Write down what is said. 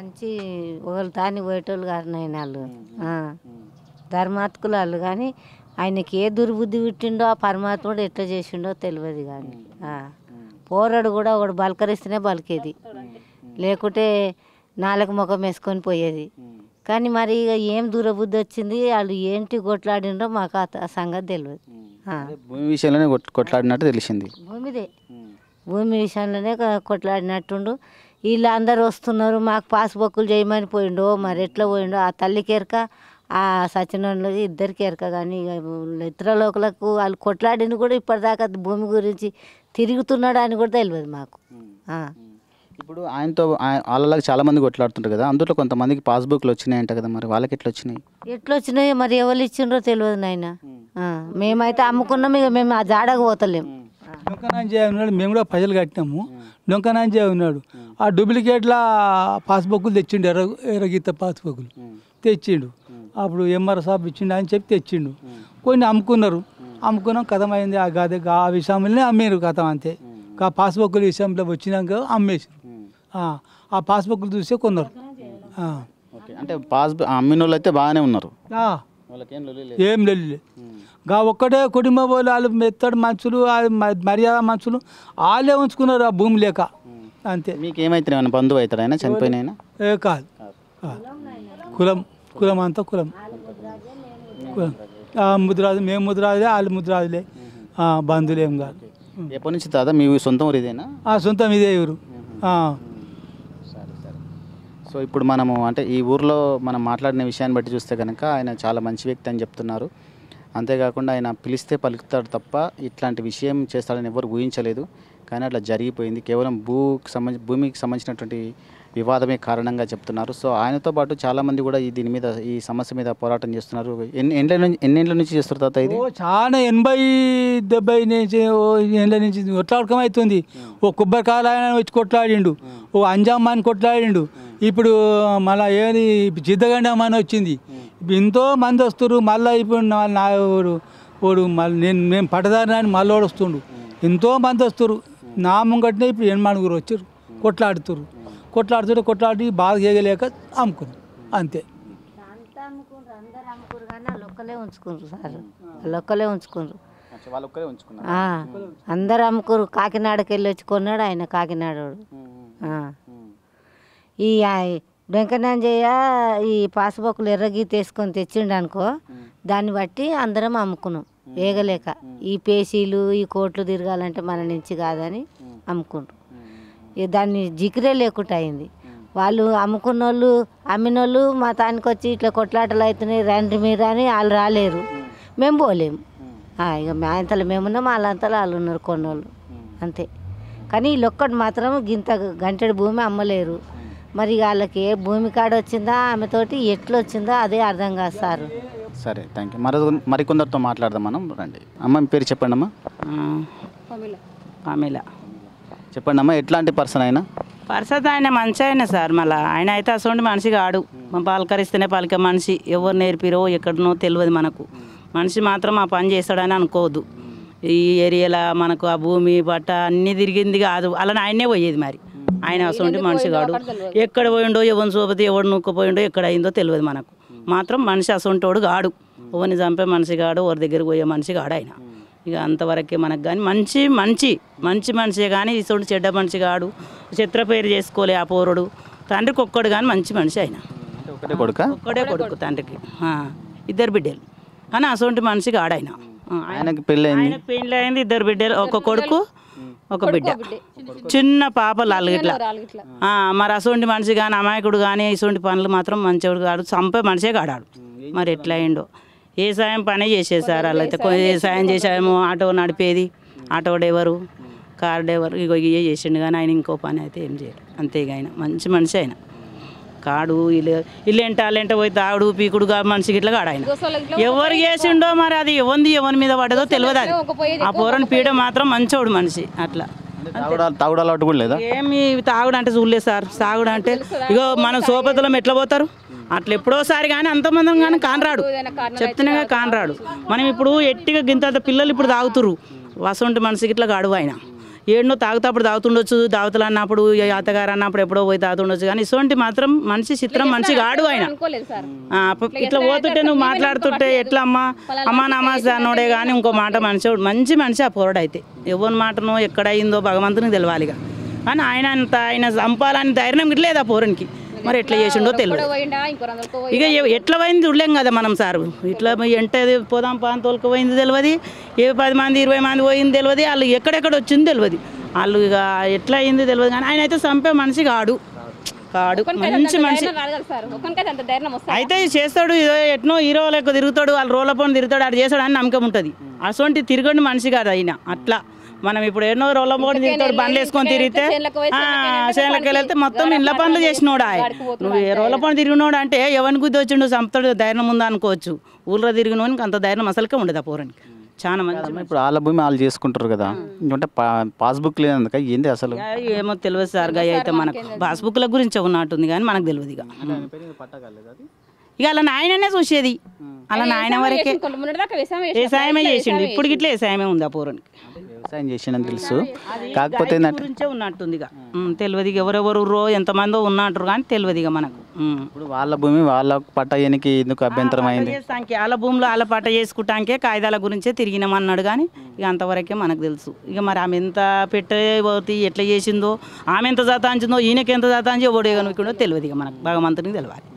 నుంచి ఒకళ్ళు తాని పోయేటోళ్ళు కాదు నాయన వాళ్ళు ఆ. ధర్మాత్కులు వాళ్ళు కానీ ఆయనకి ఏ దుర్బుద్ధి పుట్టిండో ఆ పరమాత్ముడు ఎట్లా చేసిండో తెలియదు కానీ ఆ. పోరాడు కూడా ఒకడు బలకరిస్తేనే బలికేది లేకుంటే నాలుగు ముఖం వేసుకొని పోయేది కానీ మరి ఇక ఏం దురబుద్ధి వచ్చింది వాళ్ళు ఏంటి కొట్లాడిండో మాకు ఆ త- ఆ సంగతి తెలియదు ఆ. అదే భూమి విషయంలోనే కొట్- కొట్లాడినట్టు తెలిసింది భూమిదే భూమి విషయంలోనే కొ- కొట్లాడినట్టుండు వీళ్ళు అందరు వస్తున్నారు మాకు పాస్బుక్లు చేయమని పోయిండో మరి ఎట్లా పోయిండో ఆ తల్లికి ఎరక ఆ సచినోళ్ళకి ఇద్దరికి ఎరక కానీ ఇక ఇతర లోకలకు వాళ్ళు కొట్లాడింది కూడా ఇప్పటిదాకా భూమి గురించి తిరుగుతున్నాడు అని కూడా తెలియదు మాకు ఆ. ఇప్పుడు ఆయనతో ఆయ- వాళ్ళలాగా చాలా మంది కొట్లాడుతుంటారు కదా అందులో కొంతమందికి పాస్బుక్లు వచ్చినాయంట కదా మరి వాళ్ళకి ఎట్లా వచ్చినాయి ఎట్లా వచ్చినాయో మరి ఎవరు ఇచ్చిండ్రో తెలియదు నాయన ఆ. మేమైతే అమ్ముకున్నాం ఇక మేము ఆ జాడకు పోతలేం డొంకనాంజే ఉన్నాడు మేము కూడా ప్రజలు కట్టినాము డొంకనాంజే ఉన్నాడు ఆ డూప్లికేట్ల పాస్బుక్లు తెచ్చిండు ఎర్ర ఎర్రగీత పాస్బుక్లు తెచ్చిండు అప్పుడు ఎంఆర్ సాబ్ ఇచ్చిండు అని చెప్పి తెచ్చిండు కొన్ని అమ్ముకున్నారు అమ్ముకున్నాం కథం అయింది ఆ గదే ఆ విషయంలోనే అమ్మారు కథం అంతే ఆ పాస్బుక్ల విషయంలో వచ్చినాక అమ్మేసారు ఆ, ఆ పాస్బుక్లు చూసే కొన్నారు ఆ. ఓకే అంటే పాస్బుక్ అమ్మిన వాళ్ళు అయితే బాగానే ఉన్నారు ఆ, వాళ్ళకి ఏం లొల్లి ఏం లేదు గా ఒక్కటే కుటుంబ వాళ్ళు వాళ్ళు మెత్తడి మనుషులు వాళ్ళు మ- మర్యాద మనుషులు వాళ్ళే ఉంచుకున్నారు ఆ భూమి లేక అంతే మీకు ఏమైతే ఏమైనా బంధువు అవుతాడు ఆయన చనిపోయిన ఆయన ఏ కాదు ఆ. కులం కులం అంతా కులం కులం ఆ, ముద్రాజు మేము ముద్రాజులే వాళ్ళు ముద్రాజులే ఆ, బంధువులు ఏం కాదు ఎప్పటి నుంచి తాత మీ సొంతం ఊరు ఇదేనా ఆ సొంతం ఇదే ఎవరు సరే సరే సో ఇప్పుడు మనము అంటే ఈ ఊర్లో మనం మాట్లాడిన విషయాన్ని బట్టి చూస్తే కనుక ఆయన చాలా మంచి వ్యక్తి అని చెప్తున్నారు అంతేకాకుండా ఆయన పిలిస్తే పలుకుతాడు తప్ప ఇట్లాంటి విషయం చేస్తాడని ఎవరు ఊహించలేదు కానీ అట్లా జరిగిపోయింది కేవలం భూకి సంబంధించి భూమికి సంబంధించినటువంటి వివాదమే కారణంగా చెప్తున్నారు సో ఆయనతో పాటు చాలామంది కూడా ఈ దీని మీద ఈ సమస్య మీద పోరాటం చేస్తున్నారు ఎన్ని ఎండ్ల నుంచి ఎన్నేళ్ళ నుంచి చేస్తారు తాత ఇది ఓ చాలా ఎనభై డెబ్బై నుంచి ఓ ఏళ్ళ నుంచి కొట్లాడకం అవుతుంది ఓ కొబ్బరికాయలు ఆయన వచ్చి కొట్లాడిండు ఓ అంజామ్మ అని కొట్లాడిండు ఇప్పుడు మళ్ళీ ఏది జిద్దగండమ్మ అని వచ్చింది ఇప్పుడు ఎంతో మంది వస్తారు మళ్ళీ ఇప్పుడు నా నా ఓడు ఓడు మళ్ళీ నేను మేము పట్టదారిని అని మళ్ళీ వాడు వస్తుండు ఎంతో మంది వస్తారు నా ముంగట్నే ఇప్పుడు ఎనమనుగురు వచ్చారు కొట్లాడుతారు కొట్లాడుతుంటే కొట్లాడి బాధ చేయలేక అమ్ముకున్నారు అంతే అంతా అమ్ముకుండ్రు అందరు అమ్ముకురు కానీ వాళ్ళు ఒక్కలే ఉంచుకుండ్రు సార్ వాళ్ళు ఒక్కలే ఉంచుకుండ్రు వాళ్ళు ఒక్కరే ఉంచుకున్నారు ఆ, అందరు అమ్ముకురు కాకినాడకి వెళ్ళి వచ్చి కొన్నాడు ఆయన కాకినాడోడు ఆ. ఈ ఆ, వెంకనాంజయ్య ఈ పాస్బుక్లు ఎర్రగీత వేసుకొని తెచ్చిండు అనుకో దాన్ని బట్టి అందరం అమ్ముకున్నాం వేగలేక ఈ పేసీలు ఈ కోట్లు తిరగాలంటే మన నుంచి కాదని అమ్ముకుండ్రు ఇక దాన్ని జికిరే లేకుండా అయింది వాళ్ళు అమ్ముకున్న వాళ్ళు అమ్మిన వాళ్ళు మా తానికి వచ్చి ఇట్లా కొట్లాటలు అవుతున్నాయి రండి మీరు అని వాళ్ళు రాలేరు మేము పోలేము ఆ, ఇక మా అంతలో మేమున్నాం వాళ్ళంతలో వాళ్ళు ఉన్నారు కొన్నోళ్ళు అంతే కానీ వీళ్ళొక్కటి మాత్రం గింత గంటెడు భూమి అమ్మలేరు మరి వాళ్ళకి ఏ భూమి కాడ వచ్చిందా ఆమెతోటి ఎట్లా వచ్చిందో అదే అర్థం కాదు సార్ సరే థ్యాంక్ యూ మరి మరికొందరితో మాట్లాడదాం మనం రండి అమ్మ మీ పేరు చెప్పండి అమ్మా పమిల చెప్పండి అమ్మా ఎట్లాంటి పర్సన్ అయినా పరిస్థితి ఆయన మంచి ఆయన సార్ మళ్ళీ ఆయన అయితే అసలు మనిషి కాడు మా పలకరిస్తేనే పలికే మనిషి ఎవరు నేర్పిరో ఎక్కడనో తెలియదు మనకు మనిషి మాత్రం ఆ పని చేస్తాడని అనుకోవద్దు ఈ ఏరియాలో మనకు ఆ భూమి పట్ట అన్నీ తిరిగింది కాదు అలా ఆయనే పోయేది మరి ఆయన అసలు మనిషి కాడు ఎక్కడ పోయిండో ఎవరిని చూపతి ఎవడు నూక్కుపోయిండో ఎక్కడ అయిందో తెలియదు మనకు మాత్రం మనిషి అసంటోడు కాడు ఎవరిని చంపే మనిషి కాడు ఎవరి దగ్గరికి పోయే మనిషి కాడు ఆయన ఇక అంతవరకే మనకు కానీ మంచి మంచి మంచి మనిషే కానీ ఇటువంటి చెడ్డ మనిషి కాడు చిత్ర పేరు చేసుకోలే ఆ పోరుడు తండ్రికి ఒక్కడు కానీ మంచి మనిషి ఆయన అంటే ఒకటే కొడుక ఒక్కడే కొడుకు తండ్రికి ఆ, ఇద్దరు బిడ్డలు కానీ అటువంటి మనిషి కాడు ఆయన ఆ, ఆయన ఆయనకి పెళ్ళయింది ఆయన పెళ్ళి అయింది ఇద్దరు బిడ్డలు ఒక కొడుకు ఒక బిడ్డ చిన్న పాప లాలుగిట్ల మరి అసొంటి మనిషి కానీ అమాయకుడు కానీ ఇటువంటి పనులు మాత్రం మంచివాడు కాడు చంపే మనిషే కాడాడు మరి ఎట్లా అయిండో ఏ సాయం పనే చేసేది సార్ వాళ్ళు అయితే కొ- ఏ సాయం చేసామో ఆటో నడిపేది ఆటో డ్రైవరు కార్ డ్రైవర్ ఇగో ఇవే చేసిండు కానీ ఆయన ఇంకో పని అయితే ఏం చేయడు అంతే ఇక ఆయన మంచి మనిషి ఆయన కాడు ఇల్లు ఇల్లు ఎంట అల్లెంట పోయి తాగుడు పీకుడుగా మనిషికి ఇట్లా కాడు ఆయన ఎవరు చేసిండో మరి అది ఎవరిది ఎవరి మీద పడదో తెలియదు అది ఆ పోరని పీడ మాత్రం మంచోడు మనిషి అట్లా అంటే తాగుడు తాగుడు అలవాటు కూడా లేదా ఏమి తాగుడు అంటే చూడలేదు సార్ తాగుడు అంటే ఇగో మనం సోపతులం ఎట్లా పోతారు అట్లా ఎప్పుడోసారి కానీ అంతమంది కానీ కానరాడు చెప్తున్నాగా కానరాడు మనం ఇప్పుడు ఎట్టిగా గింత పిల్లలు ఇప్పుడు తాగుతురు వసంటి మనిషికి ఇట్లా గాడు ఆయన ఏడనో తాగుతాప్పుడు తాగుతుండొచ్చు దావతలు అన్నప్పుడు ఈ అత్తగారు అన్నప్పుడు ఎప్పుడో పోయి తాగుతుండొచ్చు కానీ ఇటువంటి మాత్రం మనిషి చిత్రం మనిషి ఆడు ఆయన అనుకోలేదు సార్ ఆ, ప- ఇట్లా పోతుంటే నువ్వు మాట్లాడుతుంటే ఎట్లా అమ్మా అమ్మా నమాజ్ అన్నోడే కానీ ఇంకో మాట మనిషి మంచి మనిషి ఆ పోరడు అయితే ఎవరి మాటనో ఎక్కడ అయిందో భగవంతునికి తెలవాలిగా కానీ ఆయన అంత ఆయన చంపాలని ధైర్యం లేదు ఆ పోరునికి మరి ఎట్లా చేసిండో తెలియదు పోయిండా ఇంకో రంగులకో ఇక ఎ- ఎట్లా పోయింది చూడలేం కదా మనం సార్ ఇట్లా ఎంట పోదాం పాన్ తోలుకు పోయింది తెలియదు ఏ పది మంది ఇరవై మంది పోయింది తెలియదు వాళ్ళు ఎక్కడెక్కడ వచ్చింది తెలియదు వాళ్ళు ఇక ఎట్లా అయింది తెలియదు కానీ ఆయన అయితే చంపే మనిషి కాడు కాడు మంచి మనిషి ధైర్యం రాదు కదా సార్ ఒక్కనికైతే అంత ధైర్యం వస్తుంది అయితే చేస్తాడు ఏదో ఎట్నో హీరో లెక్క తిరుగుతాడు వాళ్ళు రోల పని తిరుగుతాడు అది చేస్తాడు అని నమ్మకం ఉంటుంది అటువంటి తిరగండి మనిషి కాదు అయినా అట్లా మనం ఇప్పుడు ఎన్నో రోల పోటీ తిరుగుతాడు బండ్లు వేసుకొని తిరిగితే చేనులకు పోయి ఆ, చేనులకు వెళ్తే మొత్తం ఇండ్ల పనులు చేసినోడా నువ్వు ఏ రోల పని తిరిగినోడు అంటే ఎవరిని గుద్ది వచ్చిండు చంపుతాడు ధైర్యం ఉందా అనుకోవచ్చు ఊళ్ళో తిరిగినోనికి అంత ధైర్యం అసలుకే ఉండదు ఆ పోరానికి చాలా మంచి అమ్మ, ఇప్పుడు వాళ్ళ భూమి వాళ్ళు చేసుకుంటారు కదా అంటే పాస్బుక్ లేనందుక ఏంది అసలు యా, ఏమో తెలియదు సార్ గా అయితే మనకు పాస్బుక్ల గురించి ఉన్నట్టుంది కానీ మనకు తెలియదు ఇక ఇక అలా నాయననే చూసేది అలా నాయన వరకే కొన్ని మొన్నటి దాకా వ్యవసాయం చేసిన వ్యవసాయమే చేసిండు ఇప్పుడు గిట్ల వ్యవసాయమే ఉంది ఆ పూరానికి వ్యవసాయం చేసిండని తెలుసు కాకపోతే ఏంటంటే గురించే ఉన్నట్టుంది ఇక ఉమ్, తెలియదు ఇక ఎవరెవరు రో ఎంతమందో ఉన్నట్టు కానీ తెలియదు ఇక మనకు ఉమ్. ఇప్పుడు వాళ్ళ భూమి వాళ్ళ పట్టయ్యనికి ఎందుకు అభ్యంతరం అయింది చేస్తానికి వాళ్ళ భూమిలో వాళ్ళ పట్ట చేసుకుంటానికే కాగితాల గురించే తిరిగినామన్నాడు కానీ ఇక అంతవరకే మనకు తెలుసు ఇక మరి ఆమె ఎంత పెట్టే పోతే ఎట్లా చేసిందో ఆమె ఎంత జాతాంచిందో ఈయనకి ఎంత జాతాంచి ఎవడు కనుక్కుందో తెలియదు ఇక మనకు భగవంతునికి తెలియాలి